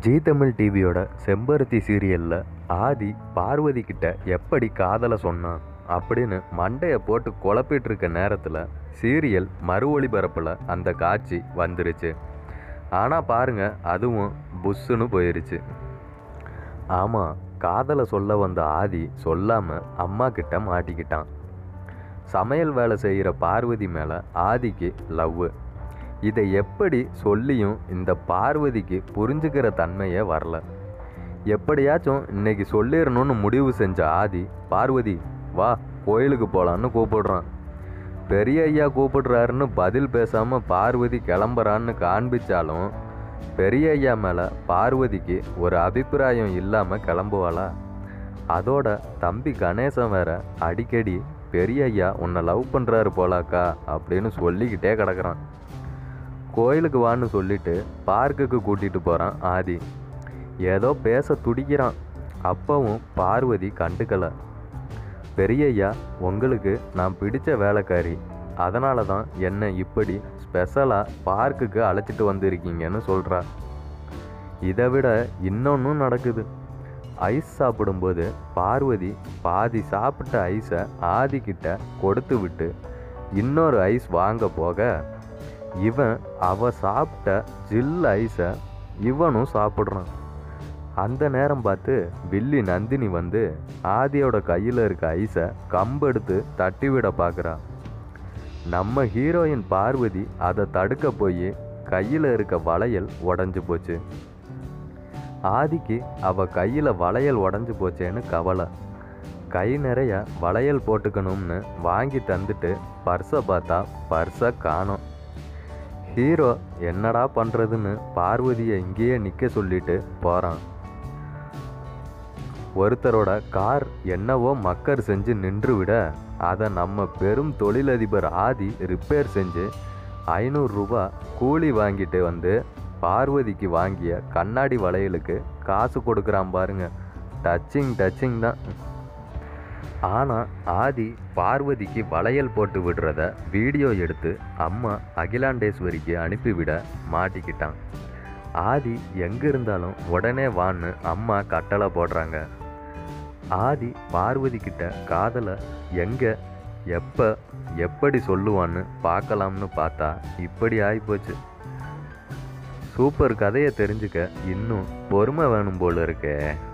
ஜீ தமிழ் டிவியோட செம்பருத்தி சீரியலில் ஆதி பார்வதி கிட்ட எப்படி காதலை சொன்னான் அப்படின்னு மண்டையை போட்டு குழப்பிட்டு இருக்க நேரத்தில் சீரியல் மறு ஒளிபரப்பில் அந்த காட்சி வந்துருச்சு ஆனால் பாருங்க அதுவும் புஷ்ஷுன்னு போயிருச்சு ஆமாம் காதலை சொல்ல வந்த ஆதி சொல்லாமல் அம்மா கிட்ட மாட்டிக்கிட்டான் சமையல் வேலை செய்கிற பார்வதி மேலே ஆதிக்கு லவ்வு இதை எப்படி சொல்லியும் இந்த பார்வதிக்கு புரிஞ்சுக்கிற தன்மையே வரல எப்படியாச்சும் இன்னைக்கு சொல்லிடணும்னு முடிவு செஞ்ச ஆதி பார்வதி வா கோயிலுக்கு போகலான்னு கூப்பிடுறான் பெரிய ஐயா கூப்பிடுறாருன்னு பதில் பேசாமல் பார்வதி கிளம்புறான்னு காண்பிச்சாலும் பெரிய ஐயா மேலே பார்வதிக்கு ஒரு அபிப்பிராயம் இல்லாமல் கிளம்புவாளா அதோட தம்பி கணேசன் வேற அடிக்கடி பெரிய ஐயா உன்னை லவ் பண்ணுறாரு போலாக்கா அப்படின்னு சொல்லிக்கிட்டே கிடக்குறான் கோயிலுக்கு வான்னு சொல்லிட்டு பார்க்குக்கு கூட்டிகிட்டு போகிறான் ஆதி ஏதோ பேச துடிக்கிறான் அப்பவும் பார்வதி கண்டுக்கல பெரியய்யா உங்களுக்கு நான் பிடிச்ச வேலைக்காரி அதனால தான் என்னை இப்படி ஸ்பெஷலாக பார்க்குக்கு அழைச்சிட்டு வந்திருக்கீங்கன்னு சொல்கிறா இதை விட இன்னொன்றும் நடக்குது ஐஸ் சாப்பிடும்போது பார்வதி பாதி சாப்பிட்ட ஐஸை ஆதிக்கிட்ட கொடுத்து விட்டு இன்னொரு ஐஸ் வாங்க போக இவன் அவ சாப்பிட்ட ஜில் ஐஸை இவனும் சாப்பிட்றான் அந்த நேரம் பார்த்து வில்லி நந்தினி வந்து ஆதியோட கையில் இருக்க ஐஸை கம்பெடுத்து தட்டி விட பார்க்குறா நம்ம ஹீரோயின் பார்வதி அதை தடுக்க போய் கையில் இருக்க வளையல் உடஞ்சி போச்சு ஆதிக்கு அவ கையில் வளையல் உடஞ்சி போச்சேன்னு கவலை கை நிறைய வளையல் போட்டுக்கணும்னு வாங்கி தந்துட்டு பர்ஸை பார்த்தா பர்ஸை காணோம் ஹீரோ என்னடா பண்ணுறதுன்னு பார்வதியை இங்கேயே நிற்க சொல்லிட்டு போகிறான் ஒருத்தரோட கார் என்னவோ மக்கர் செஞ்சு நின்று விட அதை நம்ம பெரும் தொழிலதிபர் ஆதி ரிப்பேர் செஞ்சு ஐநூறுரூபா கூலி வாங்கிட்டு வந்து பார்வதிக்கு வாங்கிய கண்ணாடி வளையலுக்கு காசு கொடுக்குறான் பாருங்க டச்சிங் டச்சிங் தான் ஆனால் ஆதி பார்வதிக்கு வளையல் போட்டு விடுறத வீடியோ எடுத்து அம்மா அகிலாண்டேஸ்வரிக்கு அனுப்பிவிட மாட்டிக்கிட்டான் ஆதி எங்கே இருந்தாலும் உடனே வான்னு அம்மா கட்டளை போடுறாங்க ஆதி பார்வதி கிட்ட காதலை எங்கே எப்போ எப்படி சொல்லுவான்னு பார்க்கலாம்னு பார்த்தா இப்படி ஆகிப்போச்சு சூப்பர் கதையை தெரிஞ்சுக்க இன்னும் பொறுமை வேணும் போல இருக்கே